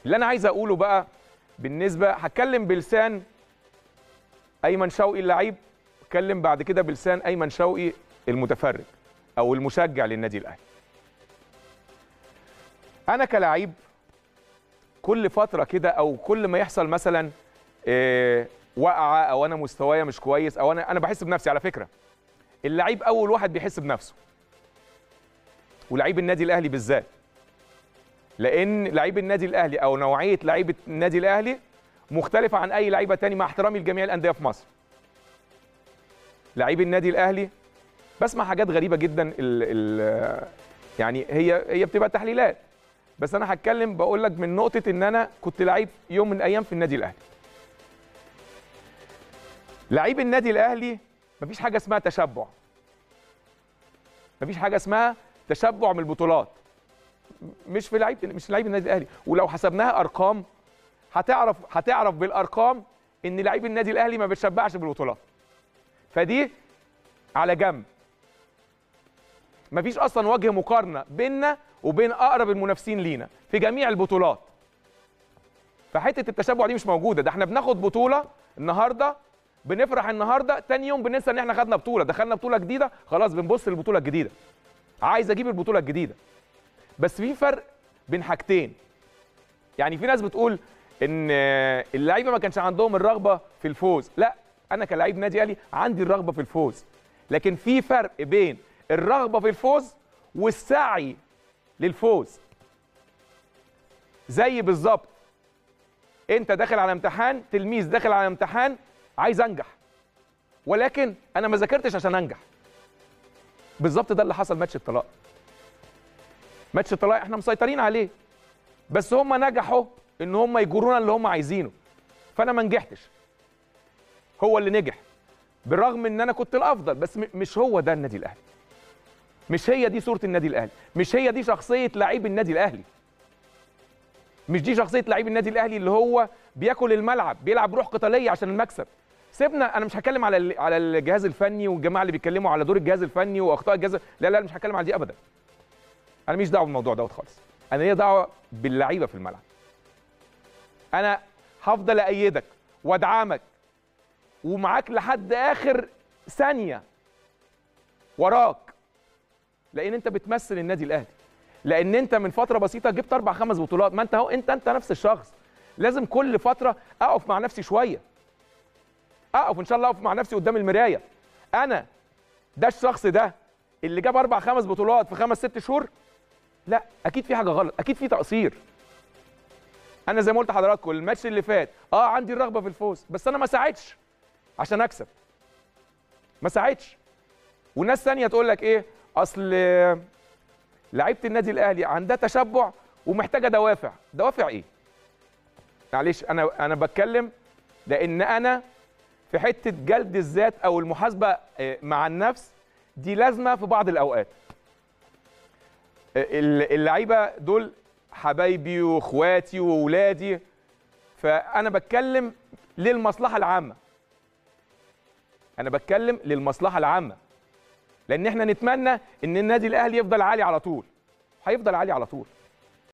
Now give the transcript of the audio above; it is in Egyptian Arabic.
اللي انا عايز اقوله بقى بالنسبه هتكلم بلسان ايمن شوقي اللعيب اتكلم بعد كده بلسان ايمن شوقي المتفرج او المشجع للنادي الاهلي انا كلاعب كل فتره كده او كل ما يحصل مثلا إيه وقعه او انا مستوايا مش كويس او انا انا بحس بنفسي على فكره اللعيب اول واحد بيحس بنفسه ولعيب النادي الاهلي بالذات لان لعيب النادي الاهلي او نوعيه لعيبه النادي الاهلي مختلفه عن اي لعيبه تاني مع احترامي لجميع الانديه في مصر لعيب النادي الاهلي بسمع حاجات غريبه جدا ال ال يعني هي هي بتبقى تحليلات بس انا هتكلم بقول لك من نقطه ان انا كنت لعيب يوم من الايام في النادي الاهلي لعيب النادي الاهلي مفيش حاجه اسمها تشبع مفيش حاجه اسمها تشبع من البطولات مش في لعيب مش لعيب النادي الاهلي ولو حسبناها ارقام هتعرف هتعرف بالارقام ان لعيب النادي الاهلي ما بيتشبعش بالبطولات فدي على جنب مفيش اصلا وجه مقارنه بيننا وبين اقرب المنافسين لينا في جميع البطولات فحته التشبع دي مش موجوده ده احنا بناخد بطوله النهارده بنفرح النهارده تاني يوم بننسى ان احنا خدنا بطوله دخلنا بطوله جديده خلاص بنبص للبطوله الجديده عايز اجيب البطوله الجديده بس في فرق بين حاجتين يعني في ناس بتقول ان اللعيبه ما كانش عندهم الرغبه في الفوز لا انا كلاعب نادي اهلي عندي الرغبه في الفوز لكن في فرق بين الرغبه في الفوز والسعي للفوز زي بالظبط انت داخل على امتحان تلميذ داخل على امتحان عايز انجح ولكن انا ما ذاكرتش عشان انجح بالظبط ده اللي حصل ماتش الطلاق ماتش الطلاق احنا مسيطرين عليه بس هم نجحوا ان هم يجرونا اللي هم عايزينه فانا ما نجحتش هو اللي نجح بالرغم ان انا كنت الافضل بس مش هو ده النادي الاهلي مش هي دي صوره النادي الاهلي مش هي دي شخصيه لعيب النادي الاهلي مش دي شخصيه لعيب النادي الاهلي اللي هو بياكل الملعب بيلعب روح قتاليه عشان المكسب سيبنا انا مش هتكلم على على الجهاز الفني والجماعه اللي بيتكلموا على دور الجهاز الفني واخطاء الجهاز لا لا مش هتكلم على دي ابدا انا مش دعوه بالموضوع دوت خالص انا ليا دعوه باللعيبه في الملعب انا هفضل ايدك وادعمك ومعاك لحد اخر ثانيه وراك لان انت بتمثل النادي الاهلي لان انت من فتره بسيطه جبت اربع خمس بطولات ما انت اهو انت انت نفس الشخص لازم كل فتره اقف مع نفسي شويه اقف ان شاء الله اقف مع نفسي قدام المرايه انا ده الشخص ده اللي جاب اربع خمس بطولات في خمس ست شهور لا اكيد في حاجه غلط اكيد في تقصير انا زي ما قلت لحضراتكم الماتش اللي فات اه عندي الرغبه في الفوز بس انا ما ساعدتش عشان اكسب ما ساعدتش وناس ثانيه تقول لك ايه اصل لعيبه النادي الاهلي عندها تشبع ومحتاجه دوافع دوافع ايه معلش انا انا بتكلم لان انا في حته جلد الذات او المحاسبه مع النفس دي لازمه في بعض الاوقات اللعيبه دول حبايبي واخواتي واولادي فانا بتكلم للمصلحه العامه انا بتكلم للمصلحه العامه لان احنا نتمنى ان النادي الاهلي يفضل عالي على طول هيفضل عالي على طول